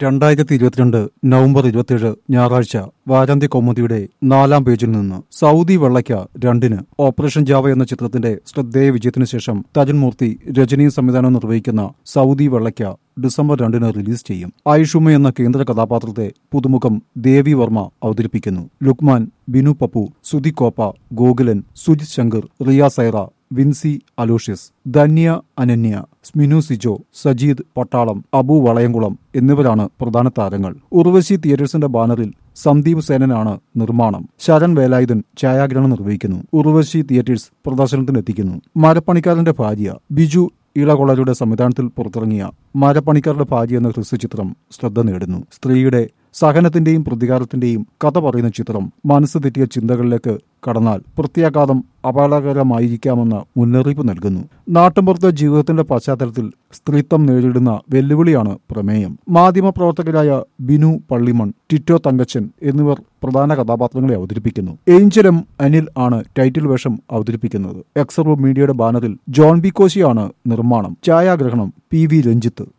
രണ്ടായിരത്തി ഇരുപത്തിരണ്ട് നവംബർ ഇരുപത്തിയേഴ് ഞായറാഴ്ച വാരാന്ത്യ കൗമുദിയുടെ നാലാം പേജിൽ നിന്ന് സൗദി വെള്ളയ്ക്ക രണ്ടിന് ഓപ്പറേഷൻ ജാവ എന്ന ചിത്രത്തിന്റെ ശ്രദ്ധേയ വിജയത്തിനു ശേഷം തജൻമൂർത്തി രജനിയും സംവിധാനം നിർവഹിക്കുന്ന സൗദി വെള്ളയ്ക്ക ഡിസംബർ രണ്ടിന് റിലീസ് ചെയ്യും ആയിഷുമ എന്ന കേന്ദ്ര കഥാപാത്രത്തെ പുതുമുഖം ദേവി വർമ്മ അവതരിപ്പിക്കുന്നു ലുക്മാൻ ബിനു പപ്പു സുധി കോപ്പ ഗോകുലൻ സുജിത് ശങ്കർ റിയ സൈറ വിൻസി അലോഷ്യസ് ധന്യ അനന്യ സ്മിനു സിജോ സജീദ് പട്ടാളം അബു വളയംകുളം എന്നിവരാണ് പ്രധാന താരങ്ങൾ ഉർവശി തിയേറ്റേഴ്സിന്റെ ബാനറിൽ സന്ദീപ് സേനനാണ് നിർമ്മാണം ശരൺ വേലായുധൻ ഛായാഗ്രഹണം നിർവഹിക്കുന്നു ഉർവശി തിയേറ്റേഴ്സ് പ്രദർശനത്തിനെത്തിക്കുന്നു മരപ്പണിക്കാരന്റെ ഭാര്യ ബിജു ഇളകൊളരുടെ സംവിധാനത്തിൽ പുറത്തിറങ്ങിയ മരപ്പണിക്കാരുടെ ഭാര്യ എന്ന ഹ്രസ്വചിത്രം ശ്രദ്ധ നേടുന്നു സ്ത്രീയുടെ സഹനത്തിന്റെയും പ്രതികാരത്തിന്റെയും കഥ പറയുന്ന ചിത്രം മനസ്സ് തെറ്റിയ ചിന്തകളിലേക്ക് കടന്നാൽ പ്രത്യാഘാതം അപകടകരമായിരിക്കാമെന്ന മുന്നറിയിപ്പ് നൽകുന്നു നാട്ടുമ്പുറത്തെ ജീവിതത്തിന്റെ പശ്ചാത്തലത്തിൽ സ്ത്രീത്വം നേരിടുന്ന വെല്ലുവിളിയാണ് പ്രമേയം മാധ്യമപ്രവർത്തകരായ ബിനു പള്ളിമൺ ടിറ്റോ തങ്കച്ചൻ എന്നിവർ പ്രധാന കഥാപാത്രങ്ങളെ അവതരിപ്പിക്കുന്നു ഏഞ്ചലം അനിൽ ആണ് ടൈറ്റിൽ വേഷം അവതരിപ്പിക്കുന്നത് എക്സർവ് മീഡിയയുടെ ബാനറിൽ ജോൺ ബി കോശിയാണ് നിർമ്മാണം ഛായാഗ്രഹണം പി വി രഞ്ജിത്ത്